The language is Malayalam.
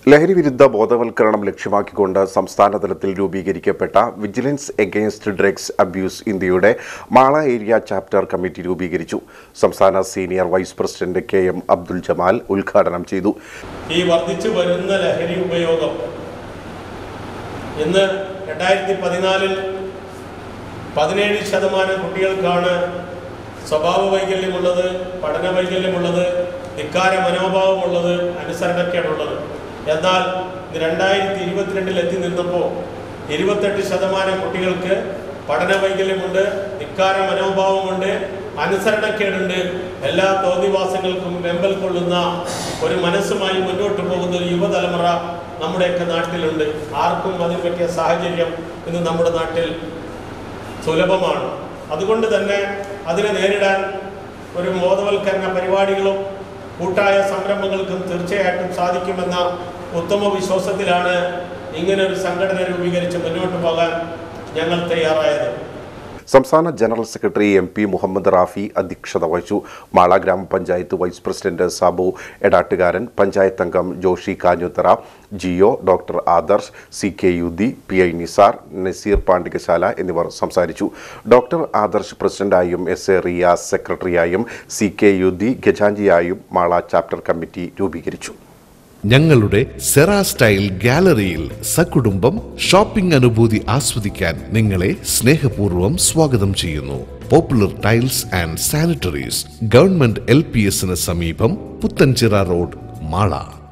ലഹരി വിരുദ്ധ ബോധവൽക്കരണം ലക്ഷ്യമാക്കിക്കൊണ്ട് സംസ്ഥാന തലത്തിൽ രൂപീകരിക്കപ്പെട്ട വിജിലൻസ് എഗെയിൻസ്റ്റ് ഡ്രഗ്സ് അബ്യൂസ് ഇന്ത്യയുടെ മാള ഏരിയ ചാപ്റ്റർ കമ്മിറ്റി രൂപീകരിച്ചു സംസ്ഥാന senior vice president K M Abdul Jamal ഉദ്ഘാടനം ചെയ്തു ഈ വർദ്ധിച്ചു വരുന്ന ലഹരി ഉപയോഗം ഇന്ന് രണ്ടായിരത്തി പതിനാലിൽ പതിനേഴ് ശതമാനം കുട്ടികൾക്കാണ് സ്വഭാവ വൈകല്യമുള്ളത് പഠന വൈകല്യമുള്ളത് ധിക്കാര മനോഭാവമുള്ളത് അനുസരണക്കേടുള്ളത് എന്നാൽ ഇത് രണ്ടായിരത്തി ഇരുപത്തിരണ്ടിൽ എത്തി നിന്നപ്പോൾ ഇരുപത്തെട്ട് ശതമാനം കുട്ടികൾക്ക് പഠന വൈകല്യമുണ്ട് ധിക്കാര മനോഭാവമുണ്ട് അനുസരണക്കേടുണ്ട് എല്ലാ തോന്നിവാസങ്ങൾക്കും വെമ്പൽ കൊള്ളുന്ന ഒരു മനസ്സുമായി മുന്നോട്ട് പോകുന്ന ഒരു യുവതലമുറ നമ്മുടെയൊക്കെ നാട്ടിലുണ്ട് ആർക്കും അതിന് പറ്റിയ സാഹചര്യം ഇന്ന് നമ്മുടെ നാട്ടിൽ സുലഭമാണ് അതുകൊണ്ട് തന്നെ അതിനെ നേരിടാൻ ഒരു ബോധവൽക്കരണ പരിപാടികളും കൂട്ടായ സംരംഭങ്ങൾക്കും തീർച്ചയായിട്ടും സാധിക്കുമെന്ന ഉത്തമ വിശ്വാസത്തിലാണ് ഇങ്ങനെ ഒരു സംഘടന രൂപീകരിച്ച് മുന്നോട്ട് പോകാൻ ഞങ്ങൾ തയ്യാറായത് സംസ്ഥാന general secretary M P Muhammad Rafi അധ്യക്ഷത വഹിച്ചു മാള ഗ്രാമപഞ്ചായത്ത് വൈസ് പ്രസിഡന്റ് സാബു എടാട്ടുകാരൻ പഞ്ചായത്ത് അംഗം Joshi Kanjuthara Jio doctor Adarsh C K Yudi P I Nisar Nazeer Pandikashala എന്നിവർ സംസാരിച്ചു ഡോക്ടർ ആദർശ് പ്രസിഡന്റായും എസ് എ റിയാസ് സെക്രട്ടറിയായും സി കെ യുദി ഗജാഞ്ചിയായും മാള ചാപ്റ്റർ കമ്മിറ്റി രൂപീകരിച്ചു ഞങ്ങളുടെ സെറാ സ്റ്റൈൽ ഗാലറിയിൽ സകുടുംബം ഷോപ്പിംഗ് അനുഭൂതി ആസ്വദിക്കാൻ നിങ്ങളെ സ്നേഹപൂർവ്വം സ്വാഗതം ചെയ്യുന്നു popular tiles and sanitaries government L P എസിന് സമീപം പുത്തൻചിറ റോഡ് മാള